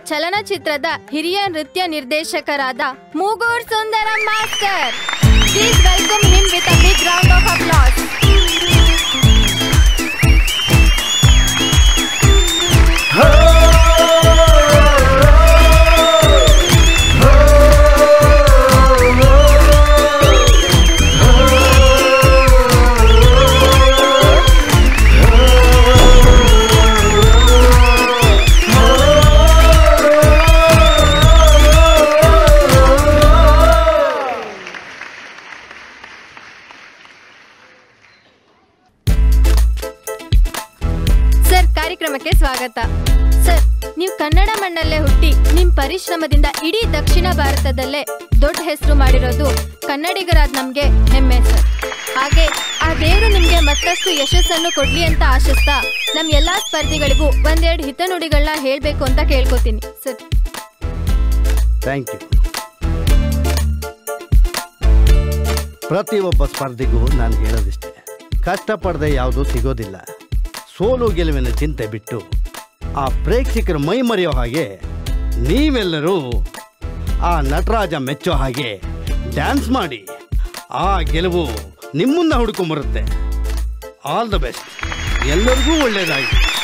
ಚಲನಚಿತ್ರದ ಹಿರಿಯ ನೃತ್ಯ ನಿರ್ದೇಶಕರಾದ Mugur Sundaram master please welcome him with a big round of applause sir ಕಾರ್ಯಕ್ರಮಕ್ಕೆ ಸ್ವಾಗತ ಸರ್ ನೀವು ಕನ್ನಡ ಮಣ್ಣಲ್ಲೇ ಹುಟ್ಟಿ ನಿಮ್ ಪರಿಶ್ರಮದಿಂದ ಇಡೀ ದಕ್ಷಿಣ ಭಾರತದಲ್ಲೇ ದೊಡ್ಡ ಹೆಸರು ಮಾಡಿರೋದು ಕನ್ನಡಿಗರಾದ ನಮ್ಗೆ ಹೆಮ್ಮೆ ಸರ್ ಹಾಗೆ ಆ ದೇವರು ನಿಮ್ಗೆ ಮತ್ತಷ್ಟು ಯಶಸ್ಸನ್ನು ಕೊಡ್ಲಿ ಅಂತ ಆಶಿಸ್ತಾ ನಮ್ ಎಲ್ಲಾ ಸ್ಪರ್ಧಿಗಳಿಗೂ ಒಂದೆರಡು ಹಿತನುಡಿಗಳನ್ನ ಹೇಳ್ಬೇಕು ಅಂತ ಕೇಳ್ಕೊತೀನಿ ಸರ್ ಥ್ಯಾಂಕ್ ಯು ಪ್ರತಿಯೊಬ್ಬ ಸ್ಪರ್ಧಿಗೂ ನಾನು ಹೇಳೋದಿಷ್ಟೇ ಕಷ್ಟಪಡದೆ ಯಾವುದೂ ಸಿಗೋದಿಲ್ಲ ಸೋಲು ಗೆಲುವಿನ ಚಿಂತೆ ಬಿಟ್ಟು ಆ ಪ್ರೇಕ್ಷಕರ ಮೈ ಮರೆಯೋ ಹಾಗೆ ನೀವೆಲ್ಲರೂ ಆ ನಟರಾಜ ಮೆಚ್ಚೋ ಹಾಗೆ ಡ್ಯಾನ್ಸ್ ಮಾಡಿ ಆ ಗೆಲುವು ನಿಮ್ಮನ್ನ ಹುಡ್ಕೊಂಬರುತ್ತೆ ಆಲ್ ದ ಬೆಸ್ಟ್ ಎಲ್ಲರಿಗೂ ಒಳ್ಳೆಯದಾಗಿ